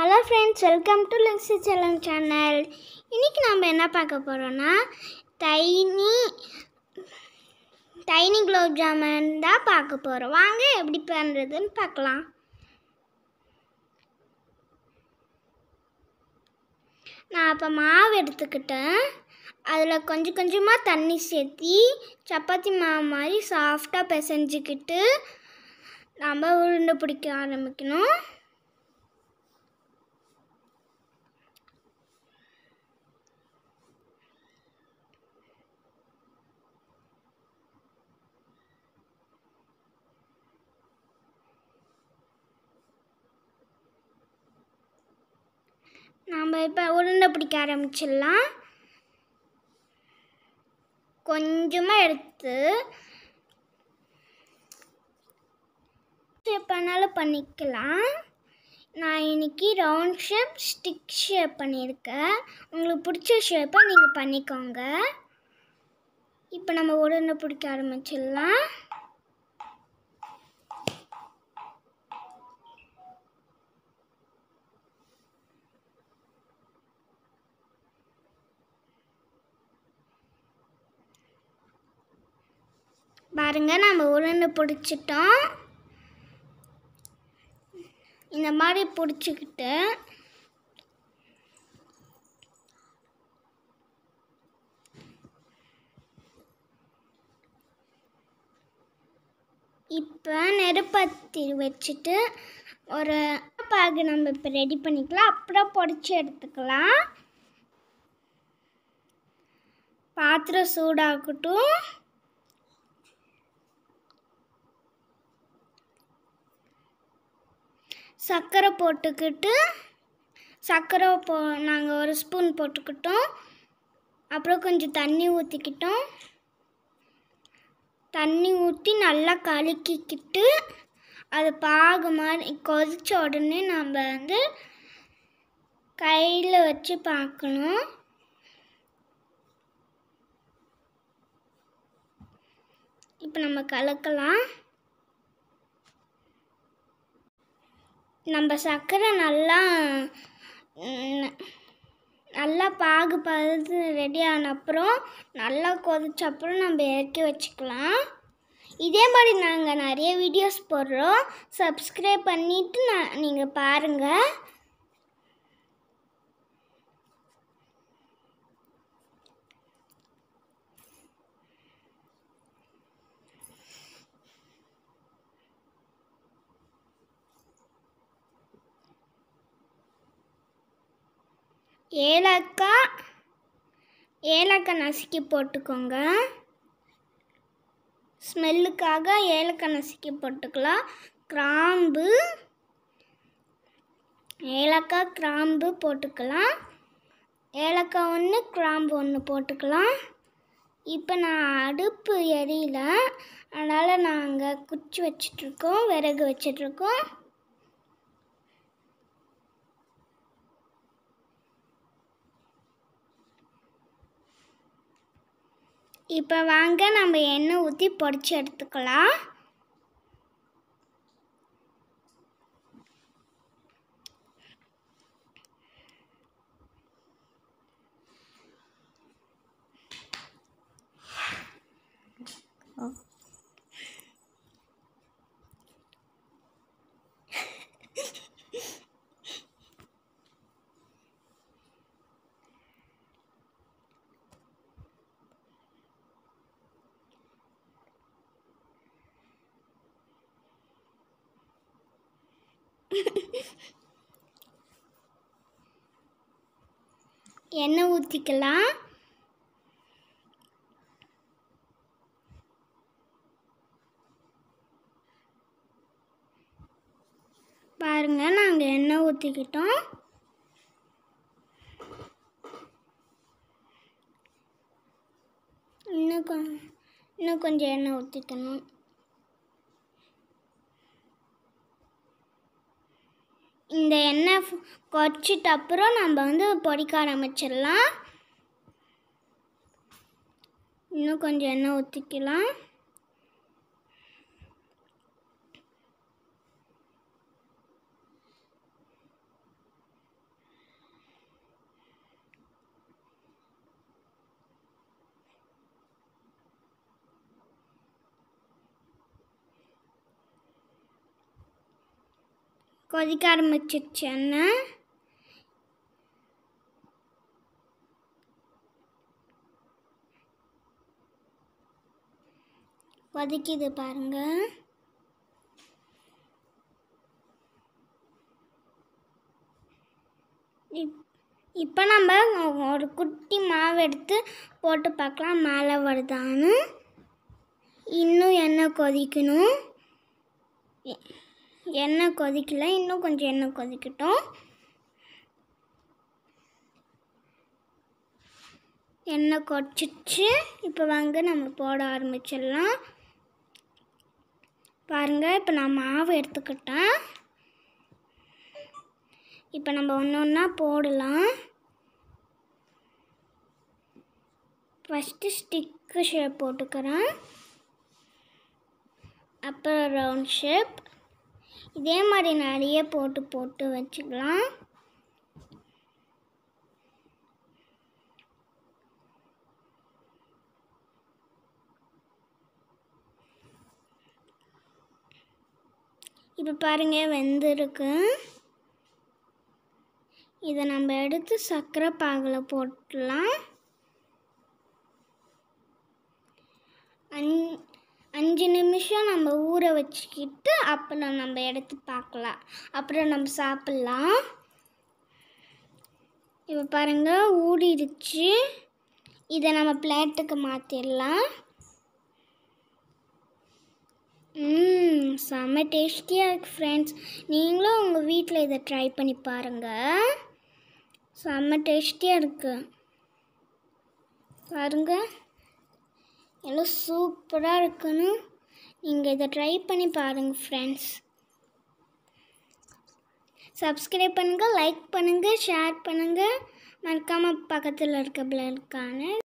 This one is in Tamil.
hello friends welcome to Lexi Chellam channel இன்றைக்கி நம்ம என்ன பார்க்க போகிறோன்னா டைனி டைனி குலோப் ஜாமுன் தான் பார்க்க போகிறோம் வாங்க எப்படி பண்ணுறதுன்னு பார்க்கலாம் நான் இப்போ மாவு எடுத்துக்கிட்டேன் அதில் கொஞ்சம் கொஞ்சமாக தண்ணி சேர்த்தி சப்பாத்தி மாவு மாதிரி சாஃப்டாக பிசைஞ்சிக்கிட்டு நம்ம உருண்டை பிடிக்க ஆரம்பிக்கணும் நாம் இப்போ உருண்டை பிடிக்க ஆரம்பிச்சிடலாம் கொஞ்சமாக எடுத்து ஷேப் பண்ணாலும் பண்ணிக்கலாம் நான் இன்னைக்கு ரவுண்ட் ஷேப் ஸ்டிக் ஷேப் பண்ணியிருக்கேன் உங்களுக்கு பிடிச்ச ஷேப்பை நீங்கள் பண்ணிக்கோங்க இப்போ நம்ம உருண்டை பிடிக்க ஆரம்பிச்சிடலாம் பாருங்க நம்ம உருண்டை பிடிச்சிட்டோம் இந்த மாதிரி பிடிச்சிக்கிட்டு இப்போ நெருப்பத்தி வச்சுட்டு ஒரு பாகு நம்ம இப்போ ரெடி பண்ணிக்கலாம் அப்புறம் பொடிச்சு எடுத்துக்கலாம் பாத்திரம் சூடாகட்டும் சர்க்கரை போட்டுக்கிட்டு சர்க்கரை போ நாங்கள் ஒரு ஸ்பூன் போட்டுக்கிட்டோம் அப்புறம் கொஞ்சம் தண்ணி ஊற்றிக்கிட்டோம் தண்ணி ஊற்றி நல்லா கலக்கிக்கிட்டு அது பாகு மாதிரி கொதிச்ச உடனே நம்ம வந்து கையில் வச்சு பார்க்கணும் இப்போ நம்ம கலக்கலாம் நம்ம சர்க்கரை நல்லா ம், நல்லா பாகு பழுது ரெடி ஆன அப்புறம் நல்லா கொதிச்ச அப்புறம் நம்ம இறக்கி வச்சுக்கலாம் இதே மாதிரி நாங்கள் நிறைய வீடியோஸ் போடுறோம் சப்ஸ்கிரைப் பண்ணிவிட்டு நான் நீங்கள் பாருங்கள் ஏலக்காய் ஏலக்காய் நசுக்கி போட்டுக்கோங்க ஸ்மெல்லுக்காக ஏலக்காய் நசுக்கி போட்டுக்கலாம் கிராம்பு ஏலக்காய் கிராம்பு போட்டுக்கலாம் ஏலக்காய் ஒன்று கிராம்பு ஒன்று போட்டுக்கலாம் இப்போ நான் அடுப்பு எரியல அதனால் நாங்கள் குச்சி வச்சிட்ருக்கோம் விறகு வச்சிட்ருக்கோம் இப்போ வாங்க நம்ம எண்ணெய் ஊற்றி பொடிச்சு எடுத்துக்கலாம் எண்ணெய் ஊற்றிக்கலாம் பாருங்க நாங்கள் எண்ணெய் ஊற்றிக்கிட்டோம் இன்னும் கொ இன்னும் கொஞ்சம் எண்ணெய் ஊற்றிக்கணும் இந்த எண்ணெய் ஃபு- கொதிச்சிட்ட அப்புறம் நம்ம வந்து பொடிக்க ஆரம்பிச்சிடலாம் இன்னும் கொஞ்சம் எண்ணெய் ஊற்றிக்கலாம் கொதிக்க ஆரம்பிச்சிருச்சு எண்ணெய் கொதிக்குது பாருங்க இப் இப்போ நம்ம ஒரு குட்டி மாவு எடுத்து போட்டு பார்க்கலாம் மேலே வருதான்னு இன்னும் எண்ணெய் கொதிக்கணும் எ- எண்ணெய் கொதிக்கல இன்னும் கொஞ்சம் எண்ணெய் கொதிக்கட்டும் எண்ணெய் கொதிச்சிச்சு இப்போ வாங்க நம்ம போட ஆரம்பிச்சிடலாம் பாருங்கள் இப்போ நான் மாவு எடுத்துக்கிட்டேன் இப்போ நம்ம ஒன்று ஒன்றா போடலாம் ஃபஸ்ட்டு ஸ்டிக்கு ஷேப் போட்டுக்கிறேன் அப்புறம் ரவுண்ட் ஷேப் இதே மாதிரி நிறைய போட்டு போட்டு வச்சுக்கலாம் இப்போ பாருங்க வெந்திருக்கு இதை நம்ம எடுத்து சர்க்கரை பாகில் போட்டுடலாம் அஞ் அஞ்சு நிமிஷம் நம்ம ஊற வச்சுக்கிட்டு அப்புறம் நம்ம எடுத்து பார்க்கலாம் அப்புறம் நம்ம சாப்பிட்லாம் இப்போ பாருங்கள் ஊறிடுச்சு இதை நம்ம பிளேட்டுக்கு மாற்றிடலாம் ம் செம்ம டேஸ்டியாக இருக்குது ஃப்ரெண்ட்ஸ் நீங்களும் உங்கள் வீட்டில் இதை ட்ரை பண்ணி பாருங்கள் செம்ம டேஸ்டியாக இருக்குது பாருங்க எல்லாம் சூப்பராக இருக்குன்னு நீங்கள் இதை ட்ரை பண்ணி பாருங்கள் ஃப்ரெண்ட்ஸ் சப்ஸ்கிரைப் பண்ணுங்கள் லைக் பண்ணுங்கள் ஷேர் பண்ணுங்கள் மறக்காமல் பக்கத்தில் இருக்க பிள்ளைக்கான